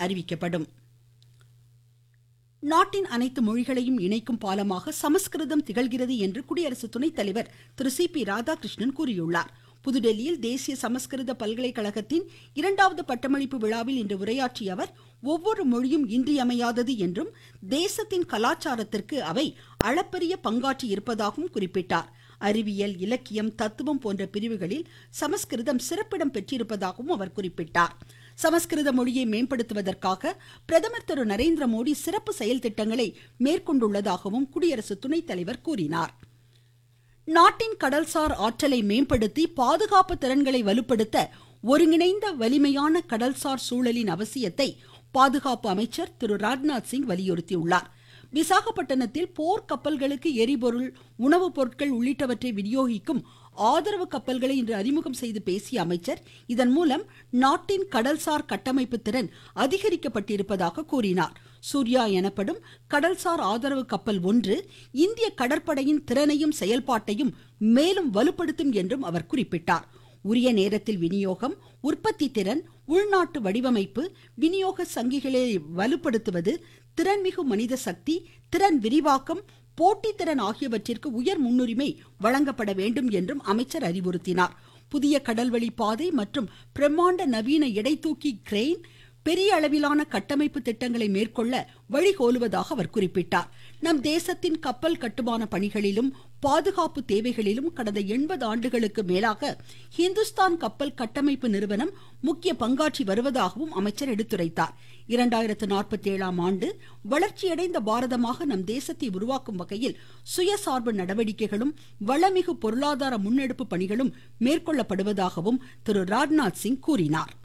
அறிவிக்கப்படும் நாட்டின் அனைத்து மொழிகளையும் இணைக்கும் பாலமாக சமஸ்கிருதம் திகழ்கிறது என்று குடியரசு துணைத் தலைவர் திரு சி பி ராதாகிருஷ்ணன் கூறியுள்ளார் புதுடெல்லியில் தேசிய சமஸ்கிருத பல்கலைக்கழகத்தின் இரண்டாவது பட்டமளிப்பு விழாவில் இன்று உரையாற்றிய அவர் ஒவ்வொரு மொழியும் இன்றியமையாதது என்றும் தேசத்தின் கலாச்சாரத்திற்கு அவை அளப்பரிய பங்காற்றி இருப்பதாகவும் குறிப்பிட்டார் அறிவியல் இலக்கியம் தத்துவம் போன்ற பிரிவுகளில் சமஸ்கிருதம் சிறப்பிடம் பெற்றிருப்பதாகவும் அவர் குறிப்பிட்டார் சமஸ்கிருத மொழியை மேம்படுத்துவதற்காக பிரதமர் திரு நரேந்திர மோடி சிறப்பு செயல் திட்டங்களை மேற்கொண்டுள்ளதாகவும் குடியரசு துணைத் தலைவர் கூறினார் நாட்டின் கடல்சார் ஆற்றலை மேம்படுத்தி பாதுகாப்பு திறன்களை வலுப்படுத்த ஒருங்கிணைந்த வலிமையான கடல்சார் சூழலின் அவசியத்தை பாதுகாப்பு அமைச்சர் திரு ராஜ்நாத் சிங் வலியுறுத்தியுள்ளார் விசாகப்பட்டினத்தில் போர் கப்பல்களுக்கு எரிபொருள் உணவுப் பொருட்கள் உள்ளிட்டவற்றை விநியோகிக்கும் ஆதரவு கப்பல்களை இன்று அறிமுகம் செய்து பேசிய அமைச்சர் இதன் மூலம் நாட்டின் கடல்சார் கட்டமைப்பு திறன் அதிகரிக்கப்பட்டிருப்பதாக கூறினார் சூர்யா எனப்படும் கடல்சார் ஆதரவு கப்பல் ஒன்று இந்திய கடற்படையின் திறனையும் செயல்பாட்டையும் மேலும் வலுப்படுத்தும் என்றும் அவர் குறிப்பிட்டார் உரிய நேரத்தில் விநியோகம் உற்பத்தி திறன் உள்நாட்டு வடிவமைப்பு விநியோக சங்கிகளை வலுப்படுத்துவது திறன்மிகு மனித சக்தி திறன் விரிவாக்கம் போட்டித்திறன் ஆகியவற்றிற்கு உயர் முன்னுரிமை வழங்கப்பட வேண்டும் என்றும் அமைச்சர் அறிவுறுத்தினார் புதிய கடல்வழி பாதை மற்றும் பிரம்மாண்ட நவீன எடைதூக்கி கிரெயின் பெரிய அளவிலான கட்டமைப்பு திட்டங்களை மேற்கொள்ள வழிகோலுவதாக அவர் குறிப்பிட்டார் நம் தேசத்தின் கப்பல் கட்டுமான பணிகளிலும் பாதுகாப்பு தேவைகளிலும் கடந்த எண்பது ஆண்டுகளுக்கு மேலாக ஹிந்துஸ்தான் கப்பல் கட்டமைப்பு நிறுவனம் முக்கிய பங்காற்றி வருவதாகவும் அமைச்சர் எடுத்துரைத்தார் இரண்டாயிரத்து நாற்பத்தி ஏழாம் ஆண்டு வளர்ச்சியடைந்த பாரதமாக நம் தேசத்தை உருவாக்கும் வகையில் சுயசார்பு நடவடிக்கைகளும் வளமிகு பொருளாதார முன்னெடுப்பு பணிகளும் மேற்கொள்ளப்படுவதாகவும் திரு ராஜ்நாத் சிங் கூறினார்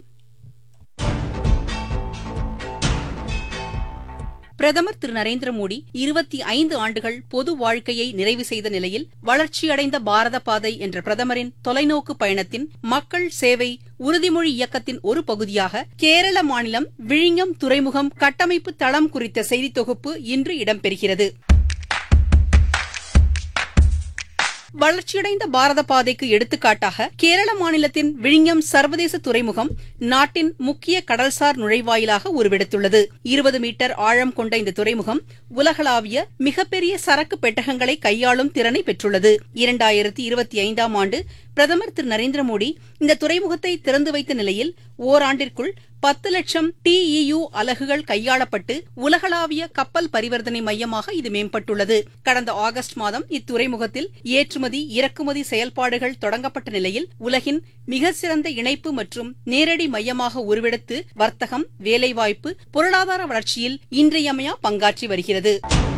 பிரதமர் திரு நரேந்திர மோடி இருபத்தி ஐந்து ஆண்டுகள் பொது வாழ்க்கையை நிறைவு செய்த நிலையில் வளர்ச்சியடைந்த பாரத பாதை என்ற பிரதமரின் தொலைநோக்கு பயணத்தின் மக்கள் சேவை உறுதிமொழி இயக்கத்தின் ஒரு பகுதியாக கேரள மாநிலம் விழிஞம் துறைமுகம் கட்டமைப்பு தளம் குறித்த செய்தி தொகுப்பு இன்று இடம்பெறுகிறது வளர்ச்சியடைந்த பாரத பாதைக்கு எடுத்துக்காட்டாக கேரள மாநிலத்தின் விழிஞம் சர்வதேச துறைமுகம் நாட்டின் முக்கிய கடல்சார் நுழைவாயிலாக உருவெடுத்துள்ளது இருபது மீட்டர் ஆழம் கொண்ட இந்த துறைமுகம் உலகளாவிய மிகப்பெரிய சரக்கு பெட்டகங்களை கையாளும் திறனை பெற்றுள்ளது இரண்டாயிரத்தி இருபத்தி ஐந்தாம் ஆண்டு பிரதமர் திரு நரேந்திர மோடி இந்த துறைமுகத்தை திறந்து வைத்த நிலையில் ஓராண்டிற்குள் பத்து லட்சம் டிஇயு அலகுகள் கையாளப்பட்டு உலகளாவிய கப்பல் பரிவர்த்தனை மையமாக இது மேம்பட்டுள்ளது கடந்த ஆகஸ்ட் மாதம் இத்துறைமுகத்தில் ஏற்றுமதி இறக்குமதி செயல்பாடுகள் தொடங்கப்பட்ட நிலையில் உலகின் மிக சிறந்த இணைப்பு மற்றும் நேரடி மையமாக உருவெடுத்து வர்த்தகம் வேலைவாய்ப்பு பொருளாதார வளர்ச்சியில் இன்றியமையா பங்காற்றி வருகிறது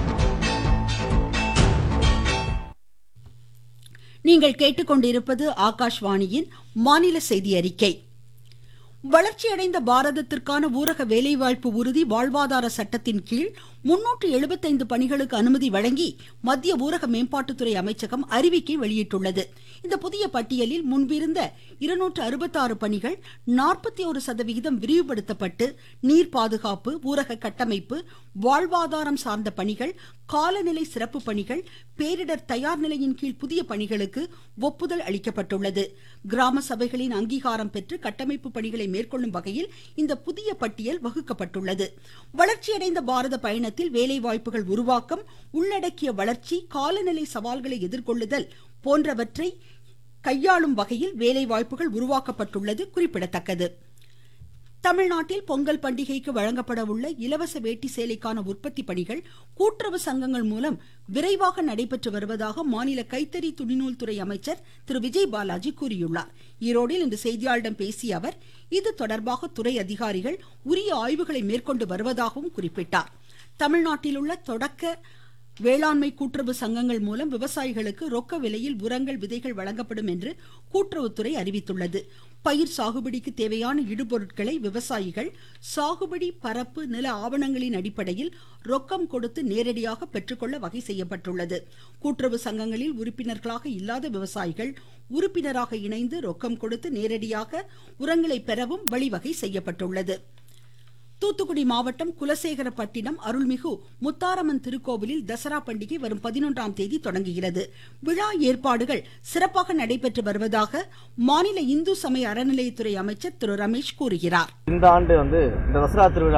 நீங்கள் கேட்டுக்கொண்டிருப்பது ஆகாஷ்வாணியின் மாநில செய்தி அறிக்கை வளர்ச்சியடைந்த பாரதத்திற்கான ஊரக வேலைவாய்ப்பு உறுதி வாழ்வாதார சட்டத்தின் கீழ் முன்னூற்று எழுபத்தைந்து பணிகளுக்கு அனுமதி வழங்கி மத்திய ஊரக மேம்பாட்டுத்துறை அமைச்சகம் அறிவிக்கை வெளியிட்டுள்ளது இந்த புதிய பட்டியலில் முன்பிருந்த இருநூற்று அறுபத்தாறு பணிகள் நாற்பத்தி ஒரு சதவிகிதம் விரிவுபடுத்தப்பட்டு நீர் பாதுகாப்பு ஊரக கட்டமைப்பு வாழ்வாதாரம் சார்ந்த பணிகள் காலநிலை சிறப்பு பணிகள் பேரிடர் தயார் நிலையின் கீழ் புதிய பணிகளுக்கு ஒப்புதல் அளிக்கப்பட்டுள்ளது கிராம சபைகளின் அங்கீகாரம் பெற்று கட்டமைப்பு பணிகளை மேற்கொள்ளும் வகையில் இந்த புதிய பட்டியல் வகுக்கப்பட்டுள்ளது வளர்ச்சியடைந்த பாரத பயணத்தில் வேலைவாய்ப்புகள் உருவாக்கம் உள்ளடக்கிய வளர்ச்சி காலநிலை சவால்களை எதிர்கொள்ளுதல் போன்றவற்றை கையாளும் வகையில் வேலைவாய்ப்புகள் உருவாக்கப்பட்டுள்ளது குறிப்பிடத்தக்கது தமிழ்நாட்டில் பொங்கல் பண்டிகைக்கு வழங்கப்பட உள்ள இலவச வேட்டி சேலைக்கான உற்பத்தி பணிகள் கூட்டுறவு சங்கங்கள் மூலம் விரைவாக நடைபெற்று வருவதாக மாநில கைத்தறி துணிநூல் துறை அமைச்சர் திரு விஜய் பாலாஜி கூறியுள்ளார் ஈரோடில் இன்று செய்தியாளர்களிடம் பேசிய அவர் இது தொடர்பாக துறை அதிகாரிகள் உரிய ஆய்வுகளை மேற்கொண்டு வருவதாகவும் குறிப்பிட்டார் தமிழ்நாட்டில் உள்ள தொடக்க வேளாண்மை கூட்டுறவு சங்கங்கள் மூலம் விவசாயிகளுக்கு ரொக்க விலையில் உரங்கள் விதைகள் வழங்கப்படும் என்று கூட்டுறவுத்துறை அறிவித்துள்ளது பயிர் சாகுபடிக்கு தேவையான இடுபொருட்களை விவசாயிகள் சாகுபடி பரப்பு நில ஆவணங்களின் அடிப்படையில் ரொக்கம் கொடுத்து நேரடியாக பெற்றுக்கொள்ள வகை செய்யப்பட்டுள்ளது கூட்டுறவு சங்கங்களில் உறுப்பினர்களாக இல்லாத விவசாயிகள் உறுப்பினராக இணைந்து ரொக்கம் கொடுத்து நேரடியாக உரங்களை பெறவும் வழிவகை செய்யப்பட்டுள்ளது தூத்துக்குடி மாவட்டம் குலசேகரப்பட்டினம் அருள்மிகு முத்தாரம்மன் திருக்கோவிலில் தசரா பண்டிகை வரும் பதினொன்றாம் தேதி தொடங்குகிறது விழா ஏற்பாடுகள் சிறப்பாக நடைபெற்று வருவதாக மாநில இந்து சமய அறநிலையத்துறை அமைச்சர் திரு ரமேஷ் கூறுகிறார் இந்த ஆண்டு வந்து இந்த தசரா திருவிழா